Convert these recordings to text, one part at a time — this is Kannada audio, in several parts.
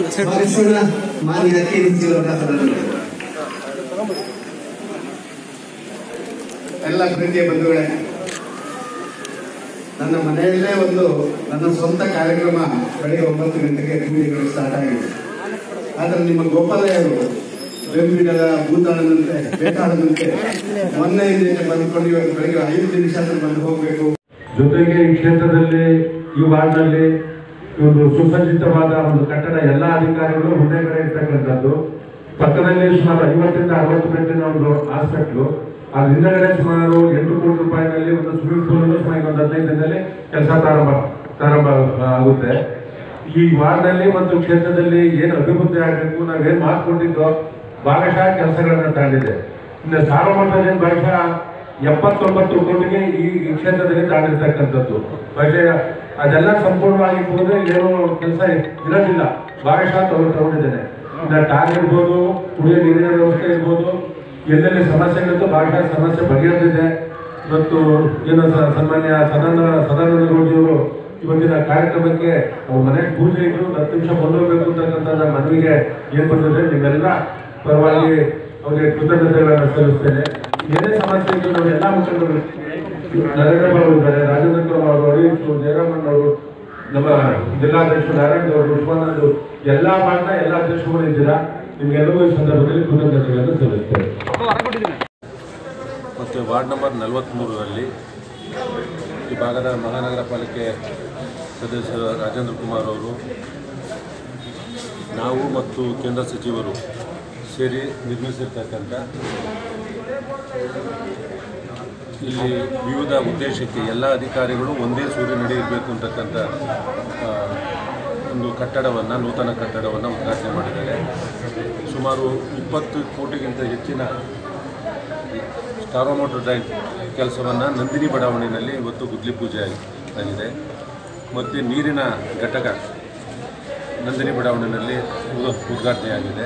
ಭಾಗವಹಿಸೋಣ ಮಾನ್ಯ ಕೆರಿಸಿಯವರ ಸದನದಲ್ಲಿ ಎಲ್ಲ ಪ್ರೀತಿಯ ಬಂಧುಗಳೇ ನನ್ನ ಮನೆಯಲ್ಲೇ ಒಂದು ನನ್ನ ಸ್ವಂತ ಕಾರ್ಯಕ್ರಮ ಬೆಳಗ್ಗೆ ಒಂಬತ್ತು ಗಂಟೆಗೆ ಕೂಲಿಗಳು ಸ್ಟಾರ್ಟ್ ಆಗಿದೆ ಆದ್ರೆ ನಿಮ್ಮ ಗೋಪಾಲಯ್ಯರು ಬೆಂಬಿಡದ ಭೂತಾಳದಂತೆ ಬೇಕಾಡದಂತೆ ಮೊನ್ನೆ ಹಿಂದೆ ಬಂದ್ಕೊಂಡು ಇವಾಗ ಬೆಳಗ್ಗೆ ಐದು ನಿಮಿಷ ಆದ್ರೂ ಬಂದು ಹೋಗ್ಬೇಕು ಜೊತೆಗೆ ಈ ಕ್ಷೇತ್ರದಲ್ಲಿ ಈ ವಾರ್ಡ್ನಲ್ಲಿ ಒಂದು ಸುಸಜ್ಜಿತವಾದ ಒಂದು ಕಟ್ಟಡ ಎಲ್ಲ ಅಧಿಕಾರಿಗಳು ಒಂದೇ ಕಡೆ ಇರ್ತಕ್ಕಂಥದ್ದು ಪಕ್ಕದಲ್ಲಿ ಸುಮಾರು ಐವತ್ತರಿಂದ ಅರವತ್ತು ಬೆಡ್ಡಿನ ಒಂದು ಹಾಸ್ಪಿಟ್ಲು ಅದ್ರ ಹಿಂದಗಡೆ ಸುಮಾರು ಎಂಟು ಕೋಟಿ ರೂಪಾಯಿನಲ್ಲಿ ಒಂದು ಸ್ವಿಮ್ಮಿಂಗ್ ಪೂಲ್ ಸುಮಾರು ಒಂದು ಹದಿನೈದು ದಿನದಲ್ಲಿ ಕೆಲಸ ಪ್ರಾರಂಭ ಪ್ರಾರಂಭ ಆ, ಆಗುತ್ತೆ ಈ ವಾರ್ಡ್ನಲ್ಲಿ ಮತ್ತು ಕ್ಷೇತ್ರದಲ್ಲಿ ಏನು ಅಭಿವೃದ್ಧಿ ಆಗಬೇಕು ನಾವೇನು ಮಾತು ಕೊಟ್ಟಿದ್ದೋ ಭಾಗಶಃ ಕೆಲಸಗಳನ್ನ ತಾಂಡಿದೆ ಇನ್ನು ಸಾರ್ವಮತದಲ್ಲಿ ಭಾಗಶಃ ಎಪ್ಪತ್ತೊಂಬತ್ತು ಕೋಟಿಗೆ ಈ ಈ ಕ್ಷೇತ್ರದಲ್ಲಿ ತಾಂಡಿರ್ತಕ್ಕಂಥದ್ದು ಬಹುಶಃ ಅದೆಲ್ಲ ಸಂಪೂರ್ಣವಾಗಿ ಹೋದ್ರೆ ಏನು ಕೆಲಸ ಇರೋದಿಲ್ಲ ಭಾಗಶಃ ತಗೊಂಡು ತಗೊಂಡಿದ್ದೇನೆ ಇನ್ನು ಟಾರ್ ಇರ್ಬೋದು ಕುಡಿಯೋ ನೀರಿನ ವ್ಯವಸ್ಥೆ ಇರ್ಬೋದು ಎಲ್ಲೆಲ್ಲಿ ಸಮಸ್ಯೆಗಳಿತ್ತು ಭಾಗಶಃ ಸಮಸ್ಯೆ ಬಗೆಹರಿದಿದೆ ಇವತ್ತು ಏನು ಸ- ಸನ್ಮಾನ್ಯ ಸದಾನಂದ ಸದಾನಂದ ಗೌಡಿಯವರು ಇವತ್ತಿನ ಕಾರ್ಯಕ್ರಮಕ್ಕೆ ಅವ್ರ ಮನೆಗೆ ಪೂಜೆ ಇದ್ರು ಒಂದು ಹತ್ತು ನಿಮಿಷ ಬಂದೋಗ್ಬೇಕು ಅಂತಕ್ಕಂಥ ನನ್ನ ಮನವಿಗೆ ಏನ್ ಬಂದಿದೆ ನಿಮ್ಮೆಲ್ಲ ಪರವಾಗಿ ಅವರಿಗೆ ಕೃತಜ್ಞತೆಗಳನ್ನು ಸಲ್ಲಿಸ್ತೇನೆ ಏನೇ ಸಮಸ್ಯೆ ಇದ್ರು ನಾವು ಎಲ್ಲ ಮುಖಂಡರು ನರೇಂದ್ರ ಬಾಬು ಇದ್ದಾರೆ ರಾಜೇಂದ್ರ ಕುಮಾರ್ ಅವರು ಅಡಿಯು ಜಯರಾಮನ್ ಅವರು ನಮ್ಮ ಜಿಲ್ಲಾಧ್ಯಕ್ಷರು ನಾರಾಯಣ ಅವರು ಉಸ್ಮಾನಂದ್ ಎಲ್ಲ ಭಾಗನ ಎಲ್ಲ ಅಧ್ಯಕ್ಷರುಗಳು ಇದ್ದೀರಾ ನಿಮ್ಗೆಲ್ಲರಿಗೂ ಈ ಸಂದರ್ಭದಲ್ಲಿ ಕೃತಜ್ಞತೆಗಳನ್ನು ಸಲ್ಲಿಸ್ತೇನೆ ಮತ್ತು ವಾರ್ಡ್ ನಂಬರ್ ನಲವತ್ತ್ಮೂರರಲ್ಲಿ ಈ ಭಾಗದ ಮಹಾನಗರ ಪಾಲಿಕೆ ಸದಸ್ಯರು ರಾಜೇಂದ್ರ ಕುಮಾರ್ ಅವರು ನಾವು ಮತ್ತು ಕೇಂದ್ರ ಸಚಿವರು ಸೇರಿ ನಿರ್ಮಿಸಿರ್ತಕ್ಕಂಥ ಇಲ್ಲಿ ವಿವಿಧ ಉದ್ದೇಶಕ್ಕೆ ಎಲ್ಲ ಅಧಿಕಾರಿಗಳು ಒಂದೇ ಸೂರಿನಡಿ ಇರಬೇಕು ಅಂತಕ್ಕಂಥ ಆ, ಒಂದು ಕಟ್ಟಡವನ್ನು ನೂತನ ಕಟ್ಟಡವನ್ನು ಉದ್ಘಾಟನೆ ಮಾಡಿದ್ದಾರೆ ಸುಮಾರು ಇಪ್ಪತ್ತು ಕೋಟಿಗಿಂತ ಹೆಚ್ಚಿನ ಸ್ಟಾರೋಮೋಟರ್ ಡ್ರೈನ್ ಕೆಲಸವನ್ನು ನಂದಿನಿ ಬಡಾವಣೆಯಲ್ಲಿ ಇವತ್ತು ಗುದ್ಲಿ ಪೂಜೆ ಆಗಿ- ಆಗಿದೆ ಮತ್ತು ನೀರಿನ ಘಟಕ ನಂದಿನಿ ಬಡಾವಣೆಯಲ್ಲಿ ಉದ- ಉದ್ಘಾಟನೆಯಾಗಿದೆ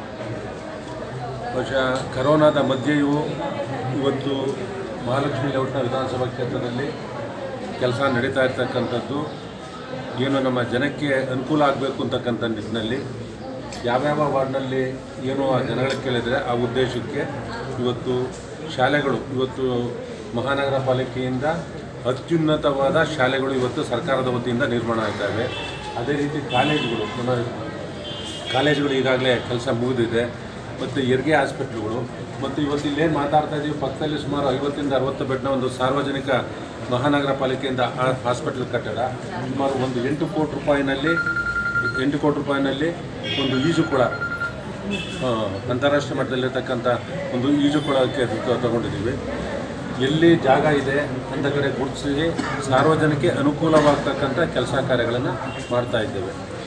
ಬಹುಶಃ ಕರೋನಾದ ಮಧ್ಯೆಯೂ ಇವತ್ತು ಮಹಾಲಕ್ಷ್ಮಿ ಲೇಔಟ್ನ ವಿಧಾನಸಭಾ ಕ್ಷೇತ್ರದಲ್ಲಿ ಕೆಲಸ ನಡೀತಾ ಇರ್ತಕ್ಕಂಥದ್ದು ಏನು ನಮ್ಮ ಜನಕ್ಕೆ ಅನುಕೂಲ ಆಗಬೇಕು ಅಂತಕ್ಕಂಥ ನಿಟ್ಟಿನಲ್ಲಿ ಯಾವ್ಯಾವ ವಾರ್ಡ್ನಲ್ಲಿ ಏನು ಆ ಜನಗಳಿಗೆ ಕೇಳಿದರೆ ಆ ಉದ್ದೇಶಕ್ಕೆ ಇವತ್ತು ಶಾಲೆಗಳು ಇವತ್ತು ಮಹಾನಗರ ಪಾಲಿಕೆಯಿಂದ ಅತ್ಯುನ್ನತವಾದ ಶಾಲೆಗಳು ಇವತ್ತು ಸರ್ಕಾರದ ವತಿಯಿಂದ ನಿರ್ಮಾಣ ಆಗ್ತವೆ ಅದೇ ರೀತಿ ಕಾಲೇಜುಗಳು ನಮ್ಮ ಕಾಲೇಜುಗಳು ಈಗಾಗಲೇ ಕೆಲಸ ಮುಗಿದಿದೆ ಮತ್ತು ಹೆರಿಗೆ ಹಾಸ್ಪಿಟ್ಲುಗಳು ಮತ್ತು ಇವತ್ತು ಇಲ್ಲೇನು ಮಾತಾಡ್ತಾ ಇದ್ದೀವಿ ಪಕ್ಕದಲ್ಲಿ ಸುಮಾರು ಐವತ್ತಿಂದ ಅರವತ್ತು ಬೆಡ್ನ ಒಂದು ಸಾರ್ವಜನಿಕ ಮಹಾನಗರ ಪಾಲಿಕೆಯಿಂದ ಆ ಹಾಸ್ಪಿಟ್ಲ್ ಕಟ್ಟಡ ಸುಮಾರು ಒಂದು ಎಂಟು ಕೋಟಿ ರೂಪಾಯಿನಲ್ಲಿ ಎಂಟು ಕೋಟಿ ರೂಪಾಯಿನಲ್ಲಿ ಒಂದು ಈಜುಕೊಳ ಆ, ಅಂತಾರಾಷ್ಟ್ರೀಯ ಮಟ್ಟದಲ್ಲಿರ್ತಕ್ಕಂಥ ಒಂದು ಈಜುಕೊಳಕ್ಕೆ ತ- ತಗೊಂಡಿದ್ದೀವಿ ಎಲ್ಲಿ ಜಾಗ ಇದೆ ಅಂತ ಕಡೆ ಗುರುತಿಸಿ ಸಾರ್ವಜನಿಕ ಅನುಕೂಲವಾಗ್ತಕ್ಕಂಥ ಕೆಲಸ ಕಾರ್ಯಗಳನ್ನು ಮಾಡ್ತಾ ಇದ್ದೇವೆ